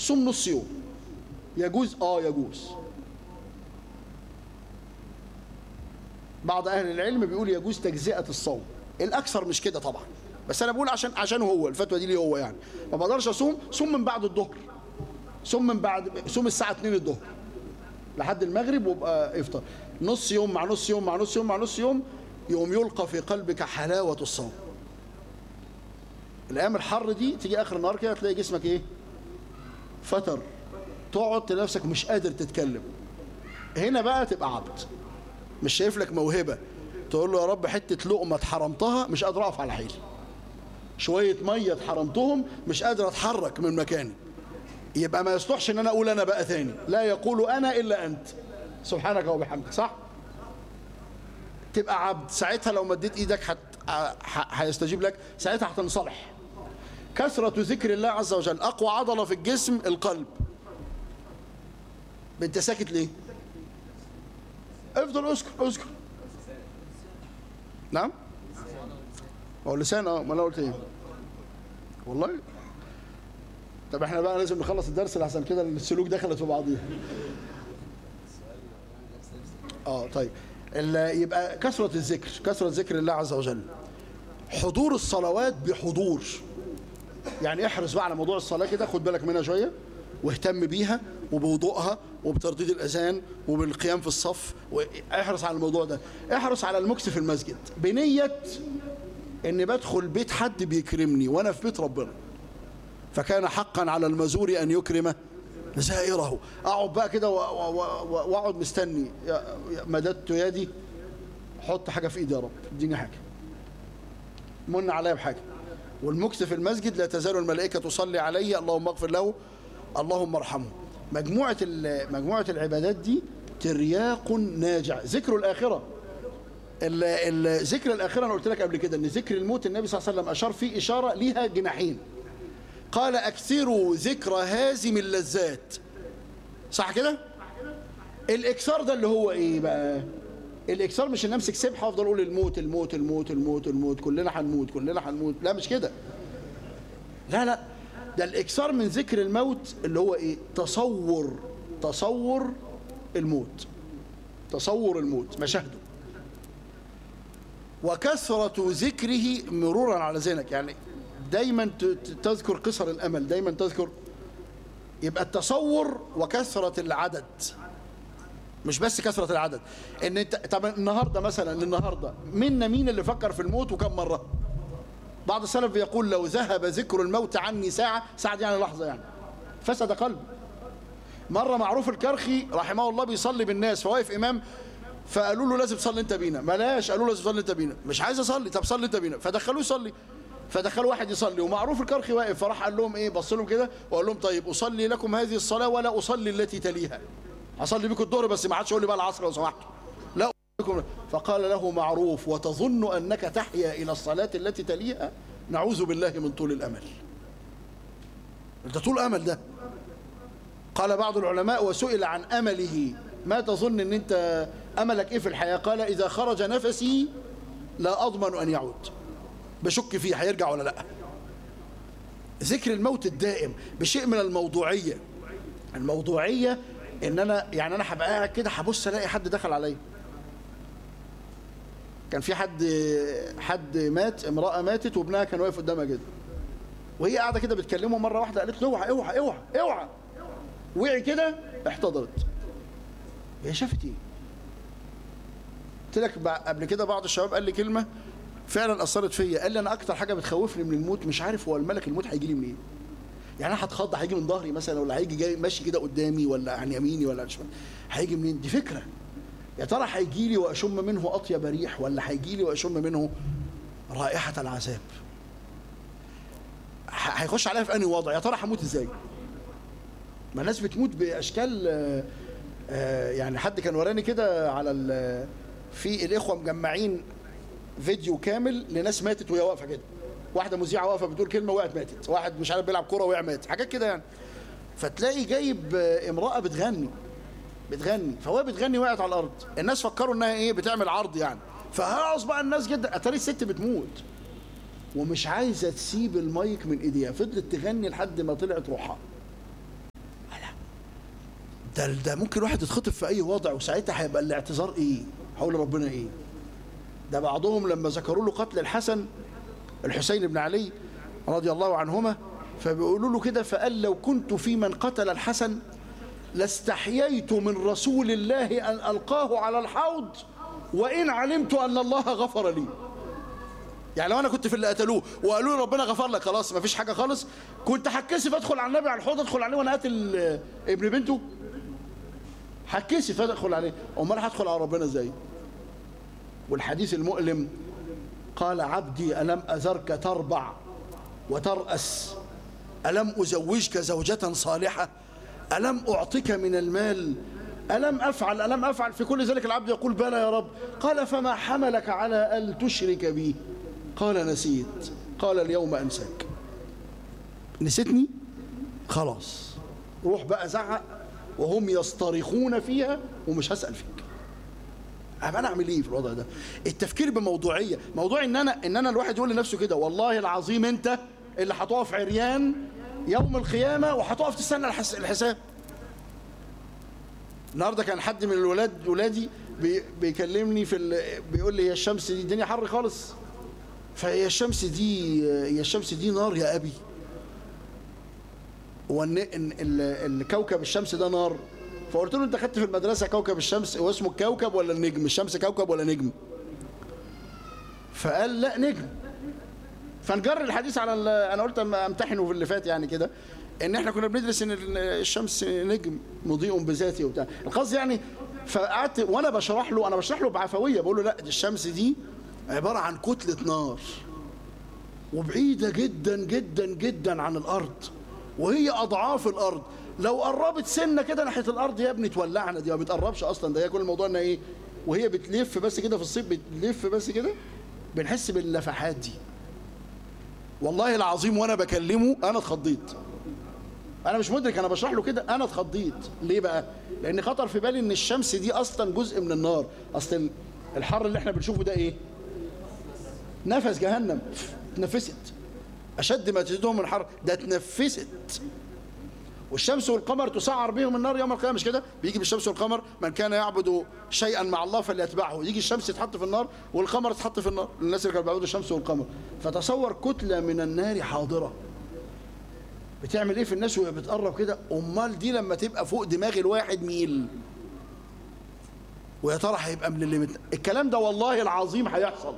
صوم نص يوم يجوز اه يجوز بعض اهل العلم بيقول يجوز تجزئه الصوم الاكثر مش كده طبعا بس انا بقول عشان عشان هو الفتوى دي ليه هو يعني ما بقدرش اصوم صوم من بعد الظهر صوم من بعد صوم الساعه 2 الظهر لحد المغرب وابقى افطر نص يوم مع نص يوم مع نص يوم مع نص يوم يوم يلقى في قلبك حلاوه الصوم الايام الحر دي تيجي اخر النهار كده تلاقي جسمك ايه فتر تقعد تلاقي نفسك مش قادر تتكلم هنا بقى تبقى عبد مش شايف لك موهبه تقول له يا رب حته لقمه اتحرمتها مش قادر اقف على حيلي شويه ميه اتحرمتهم مش قادر اتحرك من مكاني يبقى ما يصلحش ان انا اقول انا بقى ثاني لا يقول انا الا انت سبحانك وبحمدك صح تبقى عبد ساعتها لو مديت ايدك هت... ح- هيستجيب لك ساعتها هتنصلح كثرة ذكر الله عز وجل أقوى عضلة في الجسم القلب انت ساكت ليه افضل اذكر اذكر نعم هو اللسان اه ما انا قلت ايه والله طب احنا بقى لازم نخلص الدرس عشان كده السلوك دخلت في بعضيها اه طيب ال- يبقى كثرة الذكر كثرة ذكر الله عز وجل حضور الصلوات بحضور يعني احرص بقى على موضوع الصلاة كده خد بالك منها شوية واهتم بيها وبوضوءها وبترديد الأذان وبالقيام في الصف احرص على الموضوع ده احرص على المكس في المسجد بنية ان بدخل بيت حد بيكرمني وانا في بيت ربنا فكان حقا على المزور ان يكرم زائره اقعد بقى كده و- و- و- واقعد مستني يا- يا- مددت يدي حط حاجه في ايدي يا رب اديني حاجه من عليا بحاجه والمكس في المسجد لا تزال الملائكه تصلي علي اللهم اغفر له اللهم ارحمه مجموعه ال- مجموعه العبادات دي ترياق ناجع ذكر الاخره ال- ال- ذكر الاخره انا قلت لك قبل كده ان ذكر الموت النبي صلى الله عليه وسلم اشار فيه اشاره ليها جناحين قال اكثروا ذكر هازم اللذات صح كده الاكثار ده اللي هو ايه بقى الاكثار مش ان امسك سبحه وافضل اقول الموت الموت الموت الموت الموت كلنا هنموت كلنا هنموت لا مش كده لا لا ده الاكثار من ذكر الموت اللي هو ايه تصور تصور الموت تصور الموت مشاهده وكثرة ذكره مرورا على ذهنك يعني دايما ت- ت- تذكر قصر الأمل دايما تذكر يبقى التصور وكثرة العدد مش بس كثرة العدد ان انت طب النهارده مثلا النهارده منا مين اللي فكر في الموت وكم مرة بعض السلف يقول لو ذهب ذكر الموت عني ساعة ساعة دي يعني لحظة يعني فسد قلبي مرة معروف الكرخي رحمه الله بيصلي بالناس فواقف إمام فقالوا له لازم تصلي انت بينا بلاش قالوا له لازم تصلي انت بينا مش عايز اصلي طب صلي انت بينا فدخلوه يصلي فدخلوا واحد يصلي ومعروف الكرخي واقف فراح قال لهم ايه بص لهم كده وقال لهم طيب اصلي لكم هذه الصلاه ولا اصلي التي تليها هصلي بكم الظهر بس ما عادش يقول لي بقى العصر لو سمحتوا لا أصلي بكم فقال له معروف وتظن انك تحيا الى الصلاه التي تليها نعوذ بالله من طول الامل ده طول امل ده قال بعض العلماء وسئل عن امله ما تظن ان انت املك ايه في الحياه قال اذا خرج نفسي لا اضمن ان يعود بشك فيه هيرجع ولا لا ذكر الموت الدائم بشيء من الموضوعيه الموضوعيه ان انا يعني انا هبقى قاعد كده هبص الاقي حد دخل عليا كان في حد حد مات امراه ماتت وابنها كان واقف قدامها كده وهي قاعده كده بتكلمه مره واحده قالت له اوعى اوعى اوعى اوعى وقع كده احتضرت هي شافت ايه قلت لك بع- قبل كده بعض الشباب قال لي كلمه فعلا اثرت فيا قال لي انا اكتر حاجه بتخوفني من الموت مش عارف هو الملك الموت هيجي لي منين يعني انا هتخض هيجي من ظهري مثلا ولا هيجي جاي ماشي كده قدامي ولا عن يميني ولا عن شمالي هيجي منين دي فكره يا ترى هيجي لي واشم منه اطيب ريح ولا هيجي لي واشم منه رائحه العذاب ه- هيخش عليا في انهي وضع يا ترى هموت ازاي ما الناس بتموت باشكال آه، آه، يعني حد كان وراني كده على ال- في الاخوه مجمعين فيديو كامل لناس ماتت وهي واقفه كده واحده مذيعه واقفه بتقول كلمه وقعت ماتت واحد مش عارف بيلعب كوره وقع مات حاجات كده يعني فتلاقي جايب آه، امراه بتغني بتغني فهو بتغني وقعت على الارض الناس فكروا انها ايه بتعمل عرض يعني فهرص بقى الناس جدا اتاري الست بتموت ومش عايزه تسيب المايك من ايديها فضلت تغني لحد ما طلعت روحها ده ده ممكن واحد يتخطب في اي وضع وساعتها هيبقى الاعتذار ايه حول ربنا ايه ده بعضهم لما ذكروا له قتل الحسن الحسين بن علي رضي الله عنهما فبيقولوا له كده فقال لو كنت في من قتل الحسن لاستحييت من رسول الله أن ألقاه على الحوض وإن علمت أن الله غفر لي يعني لو أنا كنت في اللي قتلوه وقالوا لي ربنا غفر لك خلاص ما فيش حاجة خالص كنت هتكسف أدخل على النبي على الحوض أدخل عليه وأنا قاتل آه، ابن بنته هتكسف أدخل عليه أمال هدخل على ربنا إزاي والحديث المؤلم قال عبدي ألم أذرك تربع وترأس ألم أزوجك زوجة صالحة ألم أعطك من المال ألم أفعل ألم أفعل في كل ذلك العبد يقول بلى يا رب قال فما حملك على أن تشرك بي قال نسيت قال اليوم أنساك نسيتني خلاص روح بقى زعق وهم يصطرخون فيها ومش هسأل فيك أبقى انا اعمل ايه في الوضع ده التفكير بموضوعيه موضوع ان انا ان انا الواحد يقول لنفسه كده والله العظيم انت اللي هتقف عريان يوم القيامه وهتقف تستنى الحس- الحساب النهارده كان حد من الولاد ولادي بي بيكلمني في ال... بيقول لي هي الشمس دي الدنيا حر خالص فهي الشمس دي هي الشمس دي نار يا ابي هو الن- ال- ال- الكوكب الشمس ده نار فقلت له انت خدت في المدرسه كوكب الشمس هو اسمه الكوكب ولا النجم الشمس كوكب ولا نجم فقال لا نجم فنجر الحديث على ال- انا قلت اما امتحنه في اللي فات يعني كده ان احنا كنا بندرس ان ال- الشمس نجم مضيء بذاته وبتاع القصد يعني فقعدت وانا بشرح له انا بشرح له بعفويه بقول له لا دي الشمس دي عباره عن كتله نار وبعيدة جدا جدا جدا عن الأرض وهي أضعاف الأرض لو قربت سنة كده ناحية الأرض يا ابني تولعنا دي ما بتقربش أصلا ده هي كل الموضوع إنها إيه وهي بتلف بس كده في الصيف بتلف بس كده بنحس باللفحات دي والله العظيم وأنا بكلمه أنا اتخضيت أنا مش مدرك أنا بشرح له كده أنا اتخضيت ليه بقى؟ لأن خطر في بالي إن الشمس دي أصلا جزء من النار أصل الحر اللي إحنا بنشوفه ده إيه؟ نفس جهنم اتنفست أشد ما تزيدهم من الحر ده اتنفست والشمس والقمر تسعر بهم النار يوم القيامة مش كده بيجي بالشمس والقمر من كان يعبد شيئا مع الله فليتبعه يجي الشمس تتحط في النار والقمر تتحط في النار الناس اللي كانوا بيعبدوا الشمس والقمر فتصور كتلة من النار حاضرة بتعمل ايه في الناس وهي بتقرب كده امال دي لما تبقى فوق دماغ الواحد ميل ويا ترى هيبقى من اللي مت... الكلام ده والله العظيم هيحصل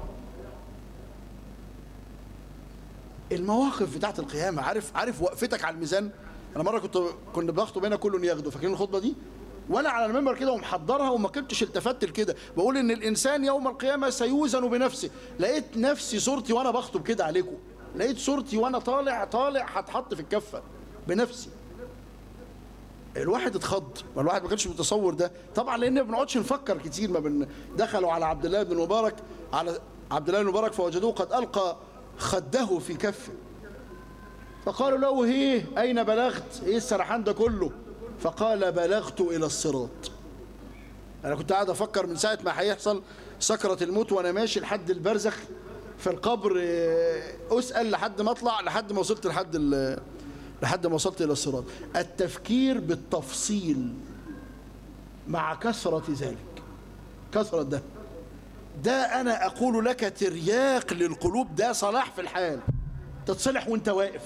المواقف بتاعت القيامة عارف عارف وقفتك على الميزان انا مره كنت كنا بخطب هنا كله ياخده فاكرين الخطبه دي وانا على المنبر كده ومحضرها وما كنتش التفت لكده بقول ان الانسان يوم القيامه سيوزن بنفسه لقيت نفسي صورتي وانا بخطب كده عليكم لقيت صورتي وانا طالع طالع هتحط في الكفه بنفسي الواحد اتخض ما الواحد ما كانش متصور ده طبعا لان ما بنقعدش نفكر كتير ما بن دخلوا على عبد الله بن مبارك على عبد الله بن مبارك فوجدوه قد القى خده في كفه فقالوا له ايه اين بلغت ايه السرحان ده كله فقال بلغت الى الصراط انا كنت قاعد افكر من ساعه ما هيحصل سكره الموت وانا ماشي لحد البرزخ في القبر آه، اسال لحد ما اطلع لحد ما وصلت لحد ال- لحد ما وصلت الى الصراط التفكير بالتفصيل مع كثره ذلك كثره ده ده انا اقول لك ترياق للقلوب ده صلاح في الحال تتصلح وانت واقف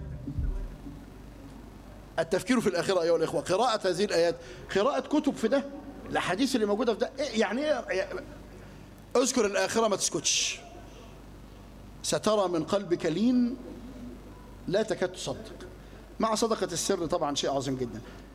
التفكير في الآخرة أيها الإخوة قراءة هذه الآيات قراءة كتب في ده الأحاديث اللي موجودة في ده إيه يعني إيه اذكر الآخرة ما تسكتش سترى من قلبك لين لا تكاد تصدق مع صدقة السر طبعا شيء عظيم جدا